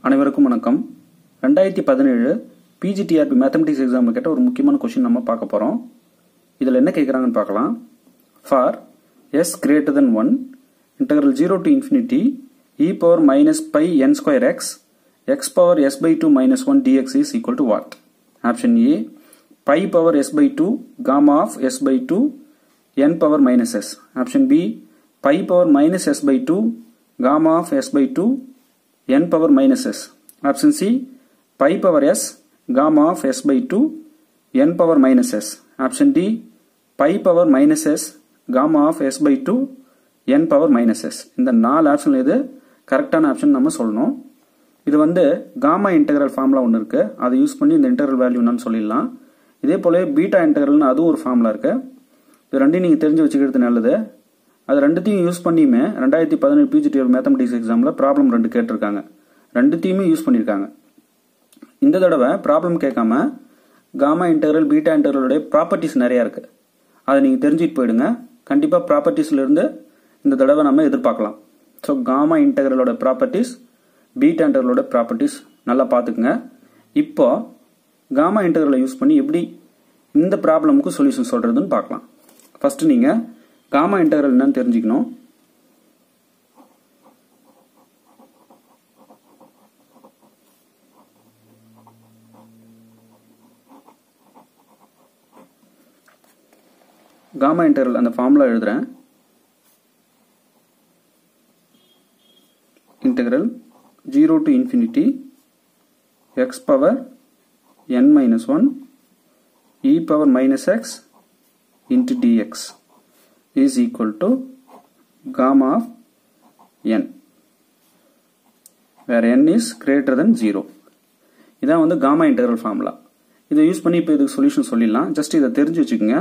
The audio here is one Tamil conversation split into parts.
அனைவருக்கும் வணக்கம் ரெண்டாயிரத்தி பதினேழு பிஜிடிஆர்பி மேத்தமெட்டிக்ஸ் எக்ஸாம் கேட்ட ஒரு முக்கியமான கொஷின் நம்ம பார்க்க போகிறோம் இதில் என்ன கேட்குறாங்கன்னு பார்க்கலாம் for s greater than one integral zero to infinity e power minus pi n square x x power s by two minus one dx is equal to what option A pi power s by two gamma of s by two n power minus s. Option B, pi power minus s by 2, gamma of s by 2, n power minus s. Option C, pi power s, gamma of s by 2, n power minus s. Option D, pi power minus s, gamma of s by 2, n power minus s. இந்த நாலு ஆப்ஷன் இது கரெக்டான ஆப்ஷன் நம்ம சொல்லணும் இது வந்து காமா இன்டெகிரல் ஃபார்முலா ஒன்று இருக்கு அதை யூஸ் பண்ணி இந்த இன்டெகிரல் வேல்யூ என்னன்னு சொல்லிடலாம் இதே போல பீட்டா இன்டெகிரல்னு அதுவும் ஒரு ஃபார்முலா இருக்கு இது ரெண்டையும் நீங்கள் தெரிஞ்சு வச்சுக்கிறது நல்லது அது ரெண்டுத்தையும் யூஸ் பண்ணியுமே ரெண்டாயிரத்தி பதினேழு பிஜிடிஎல் மேத்தமெட்டிக்ஸ் எக்ஸாமில் ப்ராப்ளம் ரெண்டு கேட்டிருக்காங்க ரெண்டுத்தையுமே யூஸ் பண்ணியிருக்காங்க இந்த தடவை ப்ராப்ளம் கேட்காம காமா இன்டெகிரல் பீட்டா இன்டெகிரலுடைய ப்ராப்பர்ட்டிஸ் நிறையா இருக்குது அதை நீங்கள் தெரிஞ்சுட்டு போயிடுங்க கண்டிப்பாக ப்ராப்பர்ட்டிஸ்லேருந்து இந்த தடவை நம்ம எதிர்பார்க்கலாம் ஸோ காமா இன்டெகிரலோட ப்ராப்பர்ட்டிஸ் பீட்டா இன்டெகிரலோட ப்ராப்பர்ட்டிஸ் நல்லா பார்த்துக்குங்க இப்போ காமா இன்டெகிரலை யூஸ் பண்ணி எப்படி இந்த ப்ராப்ளமுக்கு சொல்யூஷன் சொல்கிறதுன்னு பார்க்கலாம் ஃபர்ஸ்ட் நீங்க காமா இன்டெகிரல் என்னன்னு தெரிஞ்சுக்கணும் காமா இன்டெகிரல் அந்த ஃபார்முலா எழுதுறேன் integral zero to infinity x power n minus one e power minus x into dx is equal to gamma of n where n is greater than 0 இதான் வந்து காமா இன்டெகிரல் ஃபார்முலா இதை யூஸ் பண்ணி இப்போ இதுக்கு சொல்யூஷன் சொல்லிடலாம் ஜஸ்ட் இதை தெரிஞ்சு வச்சுக்கோங்க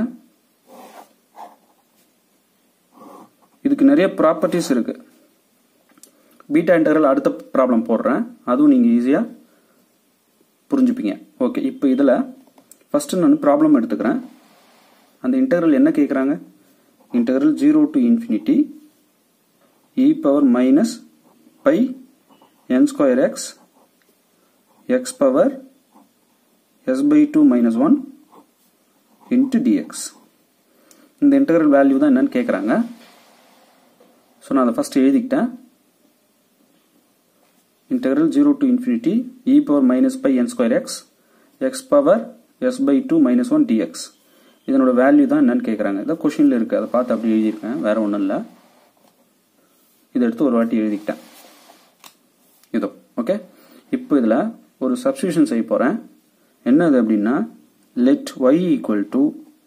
இதுக்கு நிறைய ப்ராப்பர்ட்டிஸ் இருக்கு பீட்டா இன்டெகிரல் அடுத்த ப்ராப்ளம் போடுறேன் அதுவும் நீங்கள் ஈஸியாக புரிஞ்சுப்பீங்க ஓகே இப்போ இதில் ஃபர்ஸ்ட் நான் ப்ராப்ளம் எடுத்துக்கிறேன் அந்த இன்டெகிரல் என்ன கேட்குறாங்க integral zero to infinity e power minus pi n square x x power s by two minus one into dx இந்த இன்டெகிரல் வேல்யூ தான் என்னன்னு கேட்குறாங்க ஸோ நான் அதை ஃபஸ்ட் எழுதிக்கிட்டேன் integral zero to infinity e power minus pi n square x x power s by two minus one dx இதனோட வேல்யூ தான் என்னன்னு கேட்குறாங்க இதை கொஷினில் இருக்குது அதை பார்த்து அப்படி எழுதியிருக்கேன் வேற ஒன்றும் இல்லை இதை எடுத்து ஒரு வாட்டி எழுதிக்கிட்டேன் இதோ ஓகே இப்போ இதில் ஒரு சப்ஸ்டியூஷன் செய்ய போகிறேன் என்னது அப்படின்னா let y equal to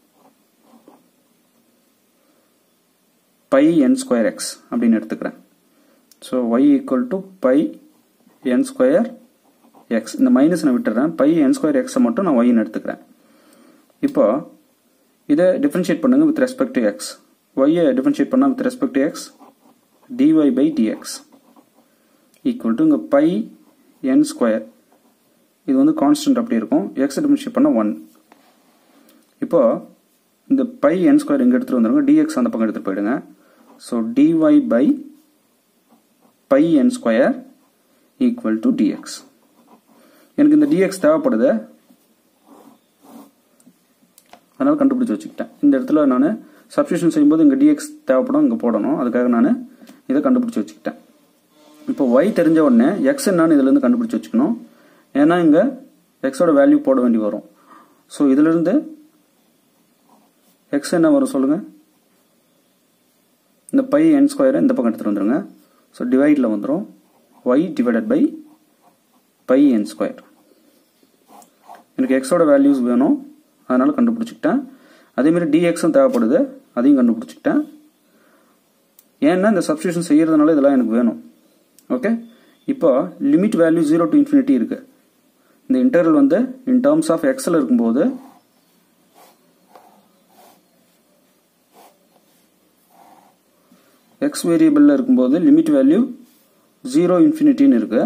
pi n square x அப்படின்னு எடுத்துக்கிறேன் so y equal to pi n square x இந்த மைனஸ் நான் விட்டுறேன் பை என் ஸ்கொயர் எக்ஸை மட்டும் நான் ஒய்ன்னு எடுத்துக்கிறேன் இப்போ இதை டிஃபரன்ஷியேட் பண்ணுங்க வித் ரெஸ்பெக்ட் டு எக்ஸ் ஒய்யை டிஃபரன்ஷியேட் பண்ணால் with respect to x dy by dx equal to இங்கே பை என் ஸ்கொயர் இது வந்து கான்ஸ்டன்ட் அப்படி இருக்கும் எக்ஸ் டிஃபரன்ஷியேட் பண்ணால் ஒன் இப்போ இந்த பை என் ஸ்கொயர் இங்கே எடுத்துகிட்டு வந்துருங்க டிஎக்ஸ் அந்த பக்கம் எடுத்துகிட்டு போயிடுங்க so dy by pi n square equal to dx எனக்கு இந்த டிஎக்ஸ் தேவைப்படுது அதனால் கண்டுபிடிச்சி வச்சுக்கிட்டேன் இந்த இடத்துல நான் சப்ஸ்டியூஷன் செய்யும்போது இங்கே டிஎக்ஸ் தேவைப்படும் இங்கே போடணும் அதுக்காக நான் இதை கண்டுபிடிச்சி வச்சுக்கிட்டேன் இப்போ ஒய் தெரிஞ்ச உடனே எக்ஸ் என்னன்னு இதுலேருந்து கண்டுபிடிச்சி வச்சுக்கணும் ஏன்னா இங்கே எக்ஸோட வேல்யூ போட வேண்டி வரும் ஸோ இதுலேருந்து எக்ஸ் என்ன வரும் சொல்லுங்கள் இந்த பை என் ஸ்கொயரை இந்த பக்கம் எடுத்துகிட்டு வந்துருங்க ஸோ டிவைடில் வந்துடும் y divided by pi n square எனக்கு எக்ஸோட வேல்யூஸ் வேணும் அதனால் கண்டுபிடிச்சிக்கிட்டேன் அதேமாரி டிஎக்ஸும் தேவைப்படுது அதையும் கண்டுபிடிச்சிக்கிட்டேன் ஏன்னா இந்த சப்ஸ்டியூஷன் செய்யறதுனால இதெல்லாம் எனக்கு வேணும் ஓகே இப்போ limit value zero to infinity இருக்கு இந்த இன்டர்வல் வந்து இன் டேர்ம்ஸ் ஆஃப் எக்ஸில் இருக்கும்போது எக்ஸ் வேரியபிளில் இருக்கும்போது லிமிட் வேல்யூ ஜீரோ இன்ஃபினிட்டின்னு இருக்கு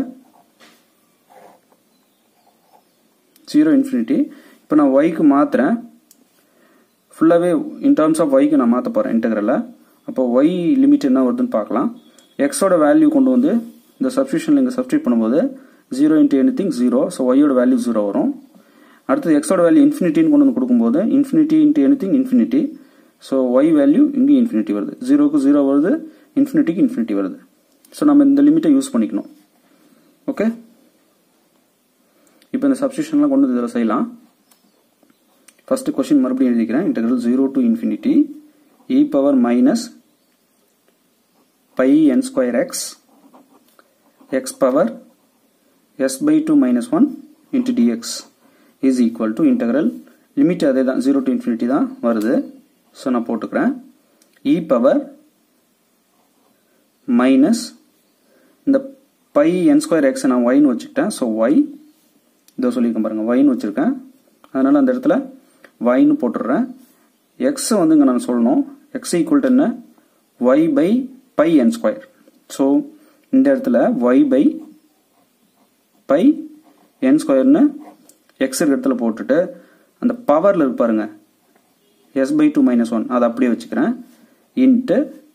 ஜீரோ இன்ஃபினிட்டி இப்போ நான் ஒய்க்கு மாற்றுறேன் ஃபுல்லாகவே இன் டேர்ம்ஸ் ஆஃப் ஒய்க்கு நான் மாற்ற போகிறேன் இன்டெகிரலை அப்போ ஒய் லிமிட் என்ன வருதுன்னு பார்க்கலாம் எக்ஸோட வேல்யூ கொண்டு வந்து இந்த சப்ஸ்டியூஷனில் இங்கே சப்ஸ்டியூட் பண்ணும்போது zero into anything zero so ஒய்யோட வேல்யூ ஜீரோ வரும் அடுத்தது எக்ஸோட வேல்யூ இன்ஃபினிட்டின்னு கொண்டு வந்து கொடுக்கும்போது infinity into anything infinity so y value இங்கேயும் இன்ஃபினிட்டி வருது ஜீரோக்கு ஜீரோ வருது இன்ஃபினிட்டிக்கு இன்ஃபினிட்டி வருது ஸோ நம்ம இந்த லிமிட்டை யூஸ் பண்ணிக்கணும் ஓகே இப்போ இந்த சப்ஸ்டியூஷன்லாம் கொண்டு வந்து இதில் செய்யலாம் ஃபர்ஸ்ட் கொஸ்டின் மறுபடியும் எழுதிக்கிறேன் integral zero to infinity e power minus pi n square x x power s by two minus one into dx is equal to integral limit அதே தான் ஜீரோ டு இன்ஃபினிட்டி தான் வருது ஸோ நான் போட்டுக்கிறேன் இ பவர் மைனஸ் இந்த பை என் ஸ்கொயர் எக்ஸ் நான் ஒய்னு வச்சுக்கிட்டேன் ஸோ ஒய் இதோ சொல்லியிருக்கேன் பாருங்க ஒய்னு வச்சுருக்கேன் அதனால் அந்த இடத்துல ஒய்னு போட்டுடுறேன் எக்ஸை வந்து இங்கே நான் சொல்லணும் எக்ஸ் ஈக்குவல் டு என்ன y by pi n square so இந்த இடத்துல ஒய் பை பை என் ஸ்கொயர்னு எக்ஸ் இருக்கிற இடத்துல போட்டுட்டு அந்த பவரில் இருப்பாருங்க s by two minus one அதை அப்படியே வச்சுக்கிறேன் இன்ட்டு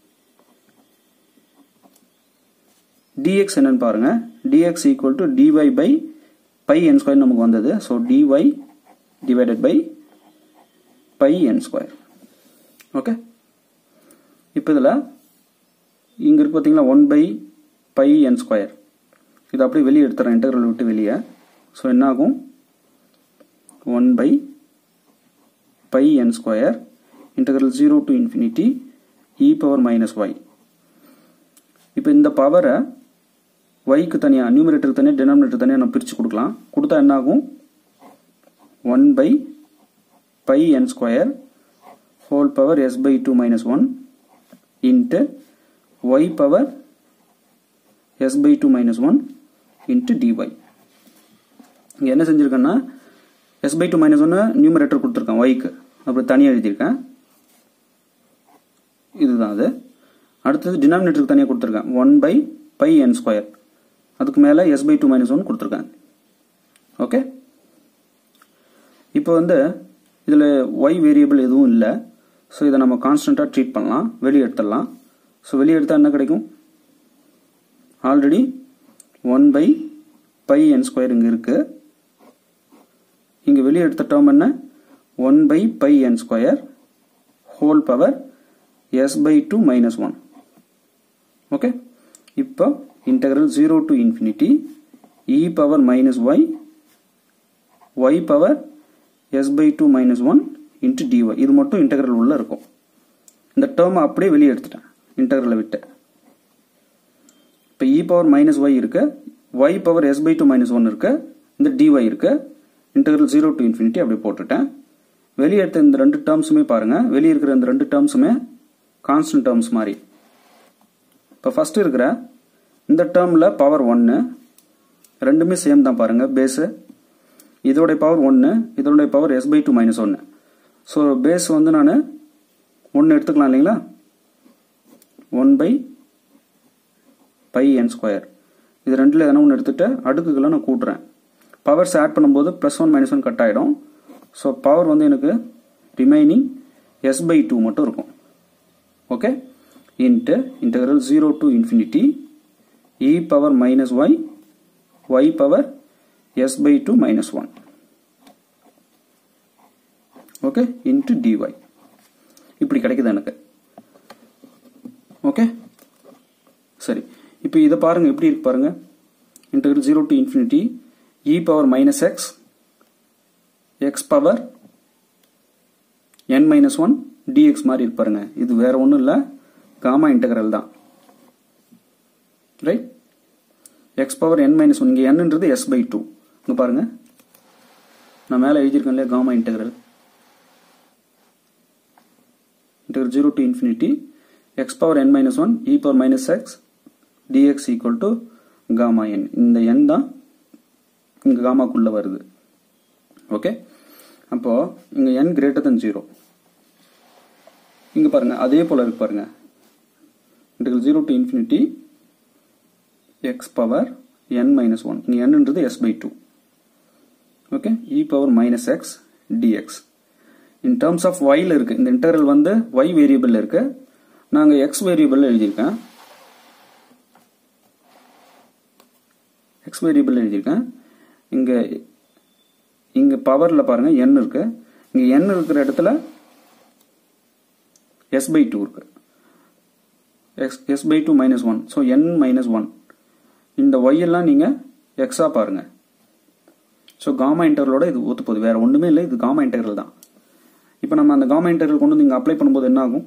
டிஎக்ஸ் என்னன்னு பாருங்க dx equal to dy by pi n square நமக்கு வந்தது so dy divided by pi n square okay இப்போ இதில் இங்கே இருக்கு பார்த்தீங்களா one by pi n square இதை அப்படியே வெளியே எடுத்துறேன் இன்டர்வல் விட்டு வெளியே ஸோ என்ன ஆகும் one by pi n square interval zero to infinity e power minus y இப்போ இந்த பவரை ஒய்க்கு தனியாக நியூமரேட்டருக்கு தனியாக டினாமினேட்டர் தனியாக நம்ம பிரித்து கொடுக்கலாம் கொடுத்தா என்ன ஆகும் one by pi n square whole power s by two minus one into y power s by two minus one into dy இங்கே என்ன செஞ்சுருக்கேன்னா எஸ் பை டூ மைனஸ் ஒன்று நியூமரேட்டர் கொடுத்துருக்கேன் ஒய்க்கு அப்புறம் தனியாக எழுதியிருக்கேன் இதுதான் அது அடுத்தது டினாமினேட்டருக்கு தனியாக கொடுத்துருக்கேன் one by pi n square அதுக்கு மேலே s by two minus one கொடுத்துருக்கேன் ஓகே இப்போ வந்து இதில் ஒய் வேரியபிள் எதுவும் இல்லை ஸோ இதை நம்ம கான்ஸ்டண்ட்டாக ட்ரீட் பண்ணலாம் வெளியே எடுத்துடலாம் ஸோ வெளியே எடுத்தால் என்ன கிடைக்கும் already one by pi n square இங்கே இருக்குது இங்கே வெளியே எடுத்த டேர்ம் என்ன one by pi n square whole power s by two minus one okay இப்போ integral zero to infinity e power minus y y power s by two minus one into dy இது மட்டும் இன்டெகிரல் உள்ள இருக்கும் இந்த டேர்மை அப்படியே வெளியே எடுத்துட்டேன் இன்டெகிரலை விட்டு இப்போ இ பவர் மைனஸ் ஒய் இருக்கு y power s by two minus one இருக்கு இந்த டிஒய் இருக்கு இன்டெகிரல் ஜீரோ டு இன்ஃபினிட்டி அப்படி போட்டுட்டேன் வெளியே எடுத்த இந்த ரெண்டு டேர்ம்ஸுமே பாருங்க வெளியே இருக்கிற இந்த ரெண்டு டேர்ம்ஸுமே கான்ஸ்டன்ட் டேர்ம்ஸ் மாதிரி இப்போ ஃபர்ஸ்ட் இருக்கிற இந்த டேர்மில் பவர் ஒன்று ரெண்டுமே சேம் தான் பாருங்க பேஸு இதோடைய பவர் ஒன்று இதோடைய power s by two minus ஒன்று ஸோ பேஸ் வந்து நான் ஒன்று எடுத்துக்கலாம் இல்லைங்களா one by pi n square இது ரெண்டில் எதனா ஒன்று எடுத்துட்டு அடுக்குகளை நான் கூட்டுறேன் பவர்ஸ் ஆட் பண்ணும்போது plus one minus one cut ஆகிடும் ஸோ பவர் வந்து எனக்கு ரிமைனிங் எஸ் பை டூ மட்டும் இருக்கும் okay into integral zero to infinity e power minus y y power s by two minus one okay into dy இப்படி கிடைக்குது எனக்கு ஓகே சரி இப்போ இதை பாருங்க எப்படி இருக்கு பாருங்க integral zero to infinity e power minus x x power n minus one dx மாதிரி இருப்பாருங்க இது வேற ஒன்றும் இல்லை காமா இன்டகரல் தான் right x power n minus one இங்கே என்னன்றது எஸ் பை டூ இங்கே பாருங்க நான் மேலே எழுதியிருக்கேன் இல்லையா gamma integral integral 0 to infinity x power n minus 1 e power minus x dx equal to gamma n இந்த n தான் இங்க காமாக்குள்ள வருது ஓகே அப்போ இங்க n கிரேட்டர் than 0 இங்க பாருங்க அதே போல இருக்கு பாருங்க integral 0 to infinity x power n minus 1 இங்க n ன்றது s by 2 okay e power minus x dx in terms of ஒய்ல இருக்கு இந்த இன்டர்வல் வந்து ஒய் வேரியபிள் இருக்கு நாங்கள் எக்ஸ் வேரியபிள் எழுதியிருக்கேன் எக்ஸ் வேரியபிள் எழுதியிருக்கேன் இங்கே இங்கே பவரில் பாருங்கள் என் இருக்கு இங்கே என் இருக்கிற இடத்துல எஸ் பை டூ இருக்கு x s by two minus one so n minus one இந்த ஒய் எல்லாம் நீங்கள் எக்ஸாக பாருங்கள் ஸோ காமா இன்டர்வலோட இது ஒத்து போகுது வேற ஒன்றுமே இல்லை இது காமா இன்டர்வல் தான் இப்போ நம்ம அந்த காமா இன்டர்வல் கொண்டு வந்து இங்கே அப்ளை பண்ணும்போது என்ன ஆகும்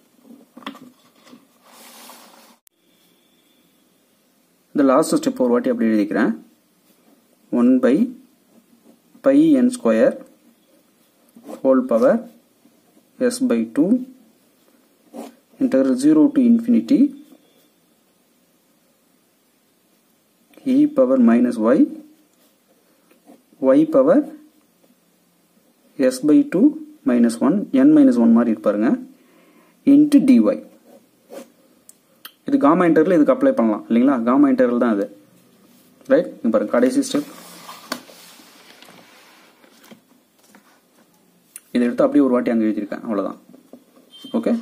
இந்த லாஸ்ட் ஸ்டெப் ஒரு வாட்டி அப்படி எழுதிக்கிறேன் one by pi n square whole power s by two integral 0 to infinity e power minus y y power s by 2 minus 1 n minus 1 மாதிரி இருப்பாருங்க into dy இது காமா இன்டர்வல் இதுக்கு அப்ளை பண்ணலாம் இல்லைங்களா காமா இன்டர்வல் தான் இது ரைட் இங்க பாருங்க கடைசி ஸ்டெப் இதை எடுத்து அப்படியே ஒரு வாட்டி அங்கே எழுதியிருக்கேன் அவ்வளோதான் ஓகே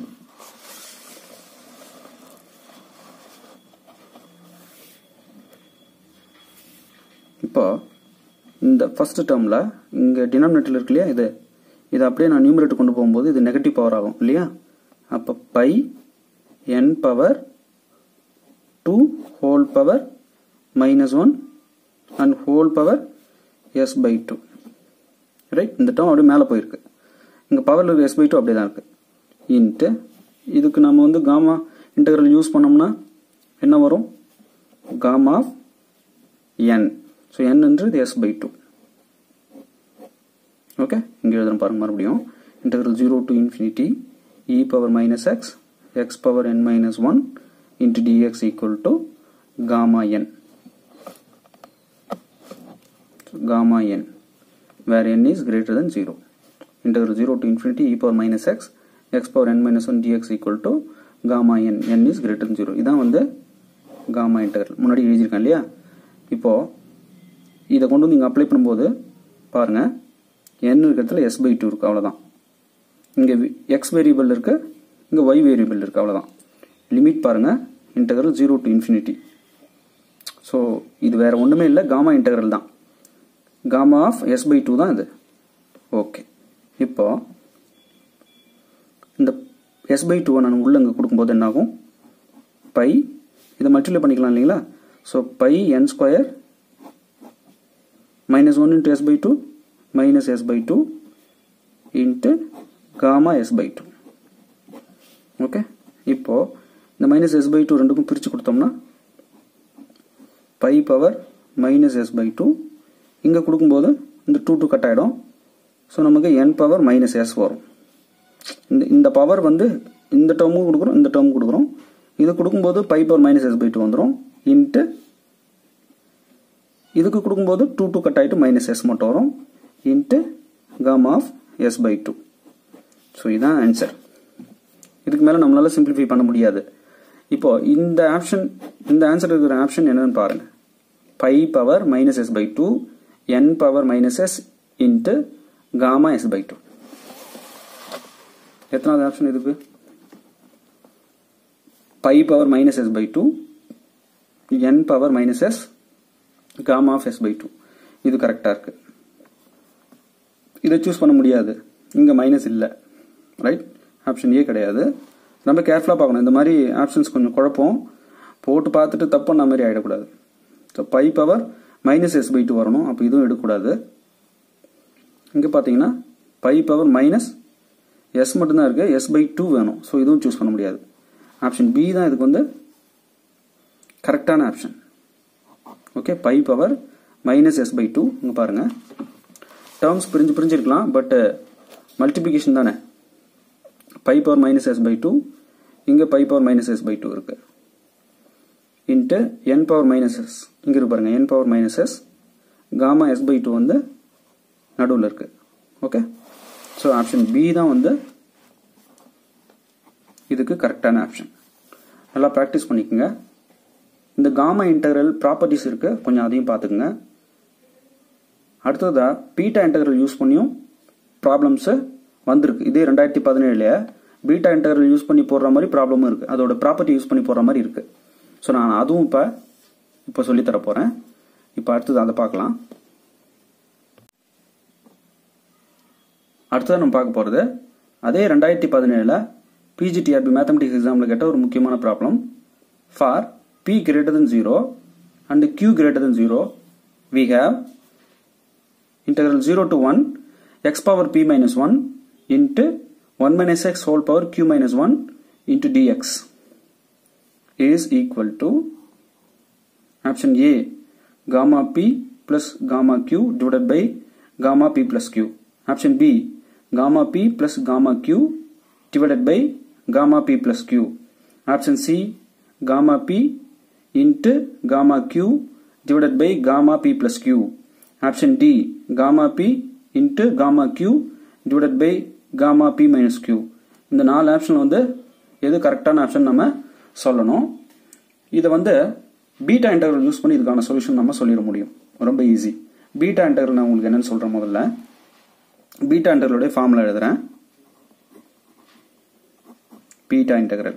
இப்போ இந்த ஃபர்ஸ்ட் டேர்மில் இங்கே டினாமினேட்டர் இருக்கு இல்லையா இது இதை அப்படியே நான் நியூமரேட்டர் கொண்டு போகும்போது இது நெகட்டிவ் பவர் ஆகும் இல்லையா அப்போ pi n power two whole power minus one and whole power s by two right இந்த டேர்ம் அப்படியே மேலே போயிருக்கு இங்கே பவரில் இருக்க எஸ் பை டூ அப்படியே தான் இருக்குது இன்ட்டு இதுக்கு நம்ம வந்து காமா இன்டெகிரல் யூஸ் பண்ணோம்னா என்ன வரும் காமா ஆஃப் என் ஸோ என்னன்றது எஸ் பை டூ ஓகே இங்கே எழுதுறேன் பாருங்க மறுபடியும் integral zero to infinity e power minus x x power n minus one into dx equal to gamma n gamma n where n is greater than 0 integral 0 to infinity e power minus x x power n minus 1 dx equal to gamma n n is greater than 0 இதான் வந்து gamma integral முன்னாடி எழுதியிருக்கேன் இல்லையா இப்போ இதை கொண்டு வந்து இங்கே அப்ளை பண்ணும்போது பாருங்க n இருக்கிறதுல s பை டூ இருக்கு அவ்வளோதான் இங்கே எக்ஸ் வேரியபிள் இருக்கு இங்கே y வேரியபிள் இருக்கு அவ்வளோதான் லிமிட் பாருங்க integral zero to infinity so இது வேற ஒன்றுமே இல்லை காமா இன்டெகிரல் தான் gamma of s by two தான் இது ஓகே இப்போ இந்த எஸ் பை டூவை நான் உள்ள இங்கே கொடுக்கும்போது என்ன ஆகும் பை இதை மல்டிப்ளை பண்ணிக்கலாம் இல்லைங்களா so pi n square minus one into s by two minus s by two into gamma s by two okay இப்போ இந்த மைனஸ் எஸ் பை டூ ரெண்டுக்கும் பிரித்து கொடுத்தோம்னா pi power minus s by two இங்கே கொடுக்கும்போது இந்த டூ டூ கட் ஆகிடும் ஸோ நமக்கு என் பவர் மைனஸ் எஸ் வரும் இந்த இந்த பவர் வந்து இந்த டேர்மும் கொடுக்குறோம் இந்த டேர்மும் கொடுக்குறோம் இது கொடுக்கும்போது pi power minus s by two வந்துடும் இன்ட்டு இதுக்கு கொடுக்கும்போது டூ டூ கட் ஆகிட்டு மைனஸ் எஸ் மட்டும் வரும் into gamma of s by two so இதுதான் ஆன்சர் இதுக்கு மேலே நம்மளால சிம்பிளிஃபை பண்ண முடியாது இப்போ இந்த ஆப்ஷன் இந்த ஆன்சர் இருக்கிற ஆப்ஷன் என்னன்னு பாருங்க pi power minus s by two n power minus s into gamma s by two எத்தனாவது ஆப்ஷன் இதுக்கு pi power minus s by two n power minus s gamma of s by two இது கரெக்டாக இருக்கு இதை சூஸ் பண்ண முடியாது இங்கே மைனஸ் இல்லை ரைட் ஆப்ஷன் ஏ கிடையாது ரொம்ப கேர்ஃபுல்லாக பார்க்கணும் இந்த மாதிரி ஆப்ஷன்ஸ் கொஞ்சம் குழப்பம் போட்டு பார்த்துட்டு தப்புன்னா மாதிரி ஆகிடக்கூடாது so pi power minus s by two வரணும் அப்போ இதுவும் எடுக்கக்கூடாது இங்கே பார்த்தீங்கன்னா பை பவர் மைனஸ் எஸ் மட்டும்தான் இருக்குது எஸ் பை டூ வேணும் ஸோ இதுவும் சூஸ் பண்ண முடியாது ஆப்ஷன் பி தான் இதுக்கு வந்து கரெக்டான option okay pi power minus s by two இங்கே பாருங்கள் டேர்ம்ஸ் பிரிஞ்சு பிரிஞ்சிருக்கலாம் பட் மல்டிப்ளிகேஷன் தானே pi power minus s by two இங்கே pi power minus s by two இருக்கு into n power minus s இங்கே இருக்கு பாருங்க n power minus s gamma s by two வந்து நடுவில் இருக்கு ஓகே ஸோ ஆப்ஷன் பி தான் வந்து இதுக்கு கரெக்டான ஆப்ஷன் நல்லா ப்ராக்டிஸ் பண்ணிக்கோங்க இந்த காமா இன்டெகிரல் ப்ராப்பர்ட்டிஸ் இருக்கு கொஞ்சம் அதையும் பார்த்துக்குங்க அடுத்ததா பீட்டா இன்டெகிரல் யூஸ் பண்ணியும் ப்ராப்ளம்ஸு வந்திருக்கு இதே ரெண்டாயிரத்தி பதினேழுல பீட்டா இன்டெகிரல் யூஸ் பண்ணி போடுற மாதிரி ப்ராப்ளமும் இருக்கு அதோட ப்ராப்பர்ட்டி யூஸ் பண்ணி போடுற மாதிரி இருக்கு ஸோ நான் அதுவும் இப்போ இப்போ சொல்லித்தர போகிறேன் இப்போ அடுத்தது அதை பார்க்கலாம் அடுத்தது நம்ம பார்க்க போகிறது அதே ரெண்டாயிரத்தி பதினேழில் பிஜிடிஆர்பி மேத்தமெட்டிக்ஸ் எக்ஸாமில் கேட்ட ஒரு முக்கியமான problem for p greater than zero and q greater than zero we have integral 0 to 1 x power p minus 1 into 1 minus x whole power q minus 1 into dx is equal to option A gamma p plus gamma q divided by gamma p plus q option B gamma p plus gamma q divided by gamma p plus q option C gamma p into gamma q divided by gamma p plus q option D gamma p into gamma q divided by gamma p minus q இந்த நாலு ஆப்ஷன் வந்து எது கரெக்டான ஆப்ஷன் நம்ம சொல்லணும் இதை வந்து பீட்டா இன்டர்வல் யூஸ் பண்ணி இதுக்கான சொல்யூஷன் நம்ம சொல்லிட முடியும் ரொம்ப ஈஸி பீட்டா இன்டர்வல் நான் உங்களுக்கு என்னன்னு சொல்றேன் முதல்ல பீட்டா இன்டர்வலுடைய ஃபார்முலா எழுதுறேன் பீட்டா இன்டெக்ரல்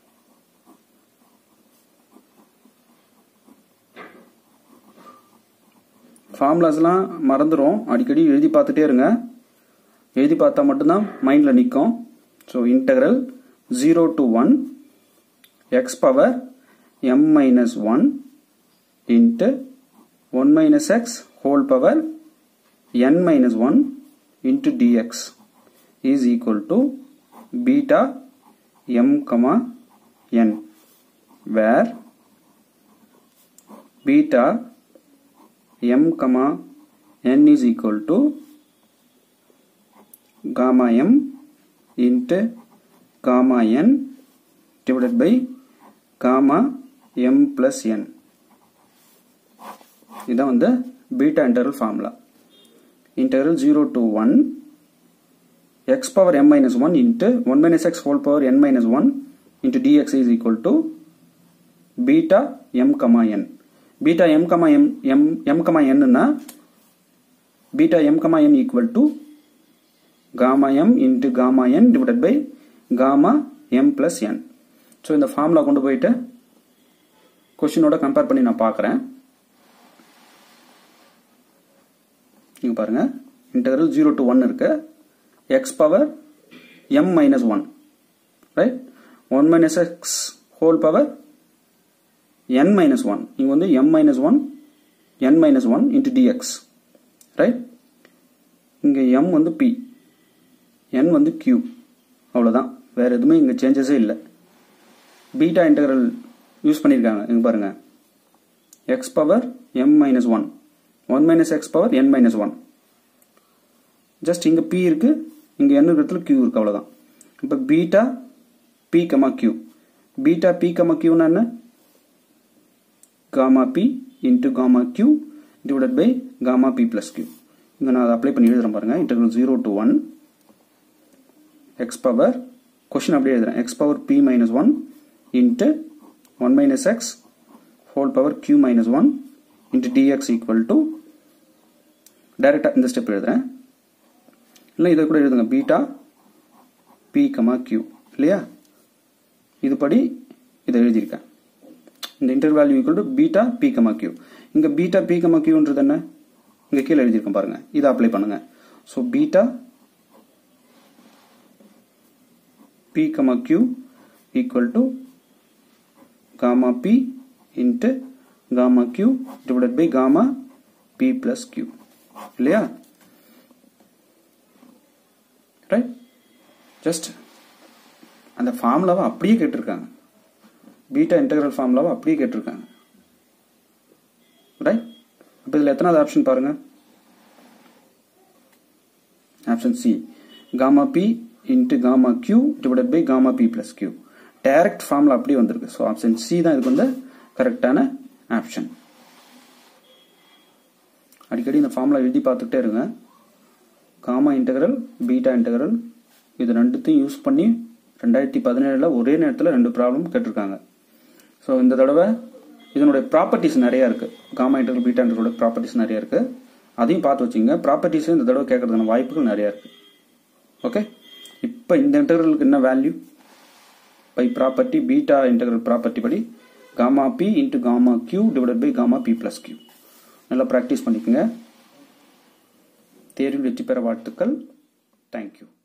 ஃபார்முலாஸ்லாம் மறந்துடும் அடிக்கடி எழுதி பார்த்துட்டே இருங்க எழுதி பார்த்தா மட்டும்தான் மைண்டில் நிற்கும் so integral zero to one x power m minus one into one minus x whole power n minus one into dx is equal to beta m comma n where beta m comma n is equal to gamma m into gamma n divided by gamma m plus n இதான் வந்து beta interval formula interval zero to one x power m minus one into one minus x whole power n minus one into dx is equal to beta m comma n beta m comma m m m comma என்னன்னா beta m comma n equal to gamma m into gamma n divided by gamma m plus n so இந்த ஃபார்முலா கொண்டு போயிட்டு கொஷினோட கம்பேர் பண்ணி நான் பார்க்குறேன் இங்கே பாருங்க இன்டெகிரல் ஜீரோ டு ஒன் இருக்கு x power m minus one right one minus x whole power n minus 1 இங்க வந்து m minus 1 n minus 1 into dx right இங்க m வந்து p n வந்து q அவ்வளவுதான் வேற எதுவுமே இங்க சேஞ்சஸே இல்லை பீட்டா இன்டெகிரல் யூஸ் பண்ணியிருக்காங்க இங்க பாருங்க x power m minus 1 1 minus x power n minus 1 just இங்க p இருக்கு இங்க n இருக்கிறதுல q இருக்கு அவ்வளவுதான் இப்போ beta p comma q beta p comma q என்ன gamma p into gamma q divided by gamma p plus q இங்க நான் அதை அப்ளை பண்ணி எழுதுறேன் பாருங்க integral zero to one x power question அப்படியே எழுதுறேன் x power p minus one into one minus x whole power q minus one into dx equal to டைரக்டாக இந்த ஸ்டெப் எழுதுறேன் இல்லை இதை கூட எழுதுங்க பீட்டா பி கமா கியூ இல்லையா இதுபடி இதை எழுதியிருக்கேன் இந்த integral value equal to beta p comma q இங்க பீட்டா பி கமா கியூன்றது என்ன இங்க கீழே எழுதியிருக்கோம் பாருங்க இதை அப்ளை பண்ணுங்க so beta p comma q equal to gamma p into gamma q divided by gamma p plus q இல்லையா ரைட் ஜஸ்ட் அந்த ஃபார்முலாவை அப்படியே கேட்டிருக்காங்க பீட்டா இன்டெகிரல் ஃபார்முலாவை அப்படியே கேட்டிருக்காங்க ரைட் அப்போ இதில் எத்தனாவது ஆப்ஷன் பாருங்க option C gamma p into gamma q divided by gamma p plus q direct formula அப்படியே வந்திருக்கு ஸோ ஆப்ஷன் சி தான் இதுக்கு வந்து கரெக்டான ஆப்ஷன் அடிக்கடி இந்த ஃபார்முலா எழுதி பார்த்துக்கிட்டே இருங்க காமா இன்டெகிரல் பீட்டா இன்டெகிரல் இது ரெண்டுத்தையும் யூஸ் பண்ணி ரெண்டாயிரத்தி பதினேழில் ஒரே நேரத்தில் ரெண்டு ப்ராப்ளம் கேட்டிருக்காங்க ஸோ இந்த தடவை இதனுடைய ப்ராப்பர்ட்டிஸ் நிறையா இருக்குது காமா இன்டர்வல் பீட்டா இன்டர்வலோட ப்ராப்பர்ட்டிஸ் நிறையா இருக்குது அதையும் பார்த்து வச்சுங்க ப்ராப்பர்ட்டிஸும் இந்த தடவை கேட்கறதுக்கான வாய்ப்புகள் நிறையா இருக்குது ஓகே இப்போ இந்த இன்டர்வலுக்கு என்ன value by property beta interval property படி gamma p into gamma q divided by gamma p plus q நல்லா ப்ராக்டிஸ் பண்ணிக்கோங்க தேர்வில் வெற்றி பெற வாழ்த்துக்கள் தேங்க்யூ